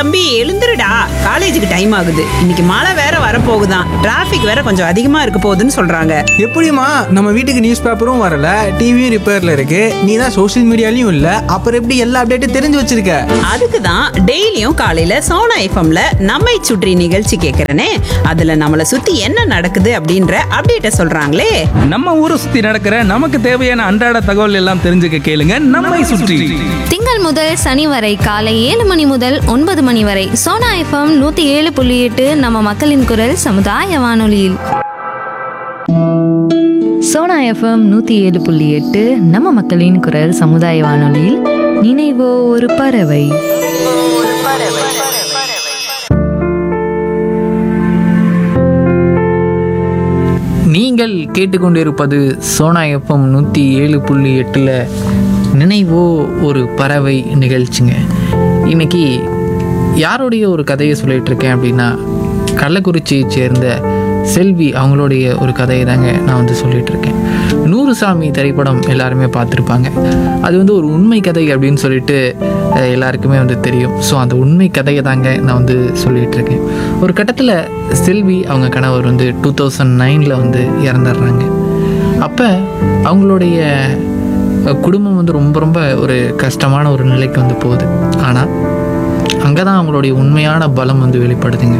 தம்பி எழுந்துருடா காலேஜுக்கு டைம் ஆகுது இன்னைக்கு மழை வேற வரப்போகுதான் டிராஃபிக் வேற கொஞ்சம் அதிகமா இருக்க போகுதுன்னு சொல்றாங்க எப்படிம்மா நம்ம வீட்டுக்கு நியூஸ் பேப்பரும் வரல டிவியும் ரிப்பேர்ல இருக்கு நீ தான் சோஷியல் மீடியாலையும் இல்ல அப்புறம் எப்படி எல்லா அப்டேட்டும் தெரிஞ்சு வச்சிருக்க அதுக்கு தான் டெய்லியும் காலையில சோனா எஃப்எம்ல நம்மை சுற்றி நிகழ்ச்சி கேட்கறனே அதுல நம்மளை சுத்தி என்ன நடக்குது அப்படின்ற அப்டேட்ட சொல்றாங்களே நம்ம ஊரை சுத்தி நடக்கிற நமக்கு தேவையான அன்றாட தகவல் எல்லாம் தெரிஞ்சுக்க கேளுங்க நம்மை சுற்றி திங்கள் முதல் சனி வரை காலை ஏழு மணி முதல் ஒன்பது மணி வரை சோனா எஃப்எம் நூத்தி ஏழு புள்ளி எட்டு நம்ம மக்களின் குரல் சமுதாய வானொலியில் சோனா எஃப்எம் நூற்றி ஏழு புள்ளி எட்டு நம்ம மக்களின் குரல் சமுதாய வானொலியில் நினைவோ ஒரு பறவை நீங்கள் கேட்டுக்கொண்டிருப்பது சோனா எஃப்எம் நூற்றி ஏழு புள்ளி எட்டில் நினைவோ ஒரு பறவை நிகழ்ச்சிங்க இன்னைக்கு யாருடைய ஒரு கதையை சொல்லிட்டு இருக்கேன் அப்படின்னா கள்ளக்குறிச்சியை சேர்ந்த செல்வி அவங்களுடைய ஒரு கதையை தாங்க நான் வந்து சொல்லிட்டு இருக்கேன் நூறு சாமி திரைப்படம் எல்லாருமே பார்த்துருப்பாங்க அது வந்து ஒரு உண்மை கதை அப்படின்னு சொல்லிட்டு அஹ், எல்லாருக்குமே வந்து தெரியும் ஸோ அந்த உண்மை கதையை தாங்க நான் வந்து சொல்லிட்டு இருக்கேன் ஒரு கட்டத்தில் செல்வி அவங்க கணவர் வந்து டூ தௌசண்ட் நைனில் வந்து இறந்துடுறாங்க அப்போ அவங்களுடைய அஹ், குடும்பம் வந்து ரொம்ப ரொம்ப ஒரு கஷ்டமான ஒரு நிலைக்கு வந்து போகுது ஆனால் அங்கே தான் அவங்களுடைய உண்மையான பலம் வந்து வெளிப்படுதுங்க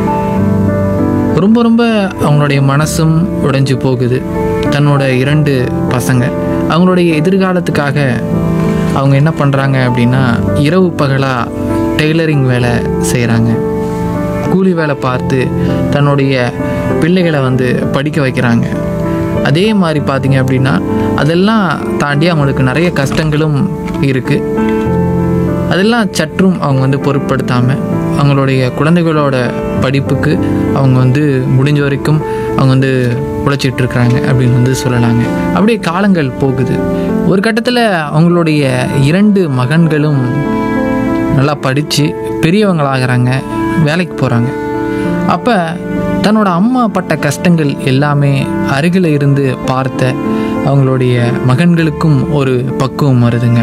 ரொம்ப ரொம்ப அவங்களுடைய மனசும் உடைஞ்சு போகுது தன்னோட இரண்டு பசங்க அவங்களுடைய எதிர்காலத்துக்காக அவங்க என்ன பண்ணுறாங்க அப்படின்னா இரவு பகலாக டெய்லரிங் வேலை செய்கிறாங்க கூலி வேலை பார்த்து தன்னுடைய பிள்ளைகளை வந்து படிக்க வைக்கிறாங்க அதே மாதிரி பார்த்தீங்க அப்படின்னா அதெல்லாம் தாண்டி அவங்களுக்கு நிறைய கஷ்டங்களும் இருக்குது அதெல்லாம் சற்றும் அவங்க வந்து பொருட்படுத்தாமல் அவங்களுடைய குழந்தைகளோட படிப்புக்கு அவங்க வந்து முடிஞ்ச வரைக்கும் அவங்க வந்து உழைச்சிட்டு இருக்கிறாங்க அப்படின்னு வந்து சொல்லலாங்க அப்படியே காலங்கள் போகுது ஒரு கட்டத்தில் அவங்களுடைய இரண்டு மகன்களும் நல்லா படித்து பெரியவங்களாகிறாங்க வேலைக்கு போகிறாங்க அப்போ தன்னோட அம்மா பட்ட கஷ்டங்கள் எல்லாமே அருகில் இருந்து பார்த்த அவங்களுடைய மகன்களுக்கும் ஒரு பக்குவம் வருதுங்க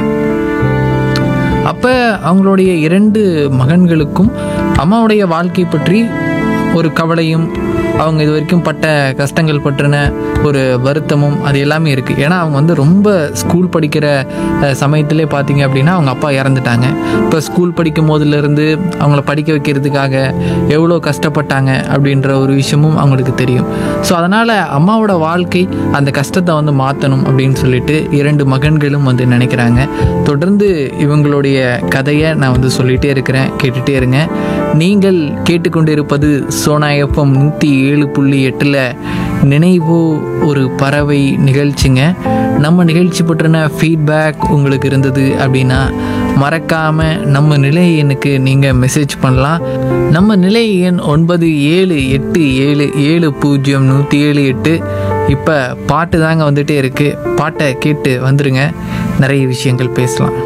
அப்போ அவங்களுடைய இரண்டு மகன்களுக்கும் அம்மாவுடைய வாழ்க்கை பற்றி ஒரு கவலையும் அவங்க இது வரைக்கும் பட்ட கஷ்டங்கள் பற்றின ஒரு வருத்தமும் அது எல்லாமே இருக்குது ஏன்னா அவங்க வந்து ரொம்ப ஸ்கூல் படிக்கிற அஹ், சமயத்திலே பார்த்தீங்க அப்படின்னா அவங்க அப்பா இறந்துட்டாங்க இப்போ ஸ்கூல் படிக்கும் போதுலேருந்து அவங்கள படிக்க வைக்கிறதுக்காக எவ்வளோ கஷ்டப்பட்டாங்க அப்படின்ற ஒரு விஷயமும் அவங்களுக்கு தெரியும் ஸோ அதனால் அம்மாவோட வாழ்க்கை அந்த கஷ்டத்தை வந்து மாற்றணும் அப்படின்னு சொல்லிட்டு இரண்டு மகன்களும் வந்து நினைக்கிறாங்க தொடர்ந்து இவங்களுடைய கதையை நான் வந்து சொல்லிகிட்டே இருக்கிறேன் கேட்டுகிட்டே இருங்க நீங்கள் கேட்டுக்கொண்டிருப்பது சோனா எஃப்எம் நூற்றி ஏழு புள்ளி எட்டில் நினைவோ ஒரு பறவை நிகழ்ச்சிங்க நம்ம நிகழ்ச்சி பற்றின ஃபீட்பேக் உங்களுக்கு இருந்தது அப்படின்னா மறக்காமல் நம்ம நிலை எண்ணுக்கு நீங்கள் மெசேஜ் பண்ணலாம் நம்ம நிலை எண் ஒன்பது ஏழு எட்டு ஏழு ஏழு பூஜ்ஜியம் நூற்றி ஏழு எட்டு இப்போ பாட்டு தாங்க வந்துட்டே இருக்குது பாட்டை கேட்டு வந்துருங்க நிறைய விஷயங்கள் பேசலாம்